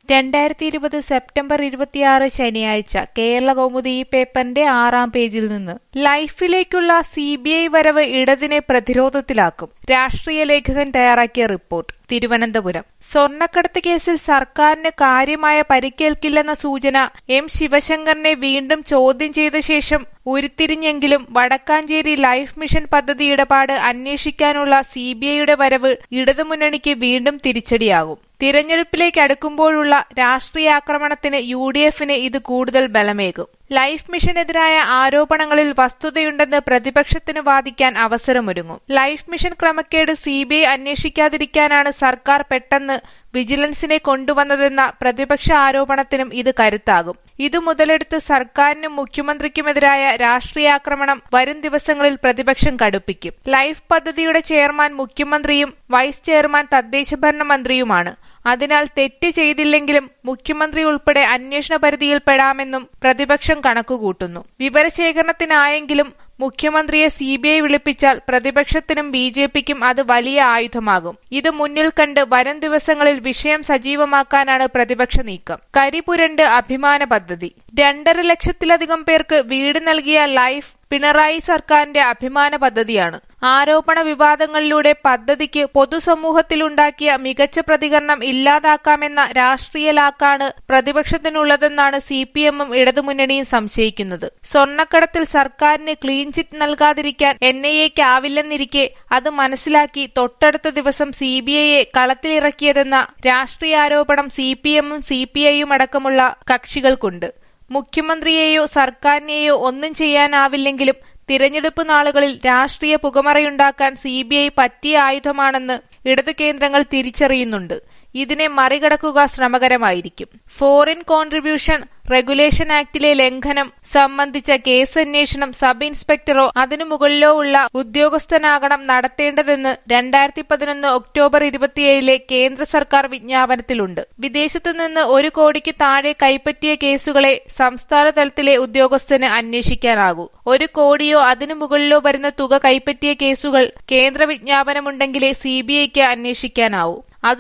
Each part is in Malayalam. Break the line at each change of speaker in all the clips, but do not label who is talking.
രണ്ടായിരത്തി ഇരുപത് സെപ്റ്റംബർ ഇരുപത്തിയാറ് ശനിയാഴ്ച കേരള കൗമുദി ഈ പേപ്പറിന്റെ ആറാം പേജിൽ നിന്ന് ലൈഫിലേക്കുള്ള സി ബി ഐ വരവ് ഇടതിനെ പ്രതിരോധത്തിലാക്കും രാഷ്ട്രീയ ലേഖകൻ തയ്യാറാക്കിയ റിപ്പോർട്ട് തിരുവനന്തപുരം സ്വർണ്ണക്കടത്ത് കേസിൽ സർക്കാരിന് കാര്യമായ പരിക്കേൽക്കില്ലെന്ന സൂചന എം ശിവശങ്കറിനെ വീണ്ടും ചോദ്യം ചെയ്ത ശേഷം ഉരുത്തിരിഞ്ഞെങ്കിലും വടക്കാഞ്ചേരി ലൈഫ് മിഷൻ പദ്ധതി ഇടപാട് അന്വേഷിക്കാനുള്ള സി ബി ഐയുടെ വരവ് ഇടതുമുന്നണിക്ക് വീണ്ടും തിരിച്ചടിയാകും തിരഞ്ഞെടുപ്പിലേക്ക് അടുക്കുമ്പോഴുള്ള രാഷ്ട്രീയ ആക്രമണത്തിന് യു ഡി എഫിന് ഇത് കൂടുതൽ ബലമേകും ലൈഫ് മിഷനെതിരായ ആരോപണങ്ങളിൽ വസ്തുതയുണ്ടെന്ന് പ്രതിപക്ഷത്തിന് വാദിക്കാൻ അവസരമൊരുങ്ങും ലൈഫ് മിഷൻ ക്രമക്കേട് സി ബി ഐ അന്വേഷിക്കാതിരിക്കാനാണ് സർക്കാർ പെട്ടെന്ന് വിജിലൻസിനെ കൊണ്ടുവന്നതെന്ന പ്രതിപക്ഷ ആരോപണത്തിനും ഇത് കരുത്താകും ഇതു മുതലെടുത്ത് സർക്കാരിനും മുഖ്യമന്ത്രിക്കുമെതിരായ രാഷ്ട്രീയാക്രമണം വരും ദിവസങ്ങളിൽ പ്രതിപക്ഷം കടുപ്പിക്കും ലൈഫ് പദ്ധതിയുടെ ചെയർമാൻ മുഖ്യമന്ത്രിയും വൈസ് ചെയർമാൻ തദ്ദേശഭരണ മന്ത്രിയുമാണ് അതിനാൽ തെറ്റ് ചെയ്തില്ലെങ്കിലും മുഖ്യമന്ത്രി ഉൾപ്പെടെ അന്വേഷണ പരിധിയിൽപ്പെടാമെന്നും പ്രതിപക്ഷം കണക്കുകൂട്ടുന്നു വിവരശേഖരണത്തിനായെങ്കിലും മുഖ്യമന്ത്രിയെ സി ബി ഐ വിളിപ്പിച്ചാൽ പ്രതിപക്ഷത്തിനും ബി ജെ പിക്കും അത് വലിയ ആയുധമാകും ഇത് മുന്നിൽ കണ്ട് വരും ദിവസങ്ങളിൽ വിഷയം സജീവമാക്കാനാണ് പ്രതിപക്ഷ നീക്കം കരിപുരണ്ട് അഭിമാന പദ്ധതി രണ്ടര ലക്ഷത്തിലധികം പേർക്ക് വീട് നൽകിയ ലൈഫ് പിണറായി സർക്കാരിന്റെ അഭിമാന പദ്ധതിയാണ് ആരോപണ വിവാദങ്ങളിലൂടെ പദ്ധതിക്ക് പൊതുസമൂഹത്തിലുണ്ടാക്കിയ മികച്ച പ്രതികരണം ഇല്ലാതാക്കാമെന്ന രാഷ്ട്രീയ ലാക്കാണ് പ്രതിപക്ഷത്തിനുള്ളതെന്നാണ് സി പി എമ്മും ഇടതുമുന്നണിയും സംശയിക്കുന്നത് സ്വർണ്ണക്കടത്തിൽ സർക്കാരിന് ക്ലീൻ ചിറ്റ് നൽകാതിരിക്കാൻ എൻ ഐ എക്കാവില്ലെന്നിരിക്കെ അത് മനസ്സിലാക്കി തൊട്ടടുത്ത ദിവസം സി ബി ഐയെ കളത്തിലിറക്കിയതെന്ന രാഷ്ട്രീയാരോപണം സി പി എമ്മും സി പി ഐയും അടക്കമുള്ള കക്ഷികൾക്കുണ്ട് മുഖ്യമന്ത്രിയെയോ സർക്കാരിനെയോ ഒന്നും ചെയ്യാനാവില്ലെങ്കിലും തിരഞ്ഞെടുപ്പ് നാളുകളിൽ രാഷ്ട്രീയ പുകമറയുണ്ടാക്കാൻ സി ബി ഐ പറ്റിയ ആയുധമാണെന്ന് ഇടതു കേന്ദ്രങ്ങൾ തിരിച്ചറിയുന്നുണ്ട് ഇതിനെ മറികടക്കുക ശ്രമകരമായിരിക്കും ഫോറിൻ കോൺട്രിബ്യൂഷൻ റെഗുലേഷൻ ആക്ടിലെ ലംഘനം സംബന്ധിച്ച കേസ് അന്വേഷണം സബ് ഇൻസ്പെക്ടറോ അതിനു മുകളിലോ ഉള്ള ഉദ്യോഗസ്ഥനാകണം നടത്തേണ്ടതെന്ന് രണ്ടായിരത്തി പതിനൊന്ന് ഒക്ടോബർ ഇരുപത്തിയേഴിലെ കേന്ദ്ര സർക്കാർ വിജ്ഞാപനത്തിലുണ്ട് വിദേശത്തു നിന്ന് ഒരു കോടിക്ക് താഴെ കൈപ്പറ്റിയ കേസുകളെ സംസ്ഥാന തലത്തിലെ ഉദ്യോഗസ്ഥന് അന്വേഷിക്കാനാകൂ ഒരു കോടിയോ അതിനു മുകളിലോ വരുന്ന തുക കൈപ്പറ്റിയ കേസുകൾ കേന്ദ്ര വിജ്ഞാപനമുണ്ടെങ്കിലേ സി ബി ഐക്ക് അന്വേഷിക്കാനാവൂ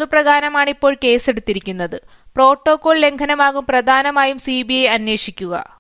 അതുപ്രകാരമാണിപ്പോൾ കേസെടുത്തിരിക്കുന്നത് പ്രോട്ടോകോൾ ലംഘനമാകും പ്രധാനമായും സി അന്വേഷിക്കുക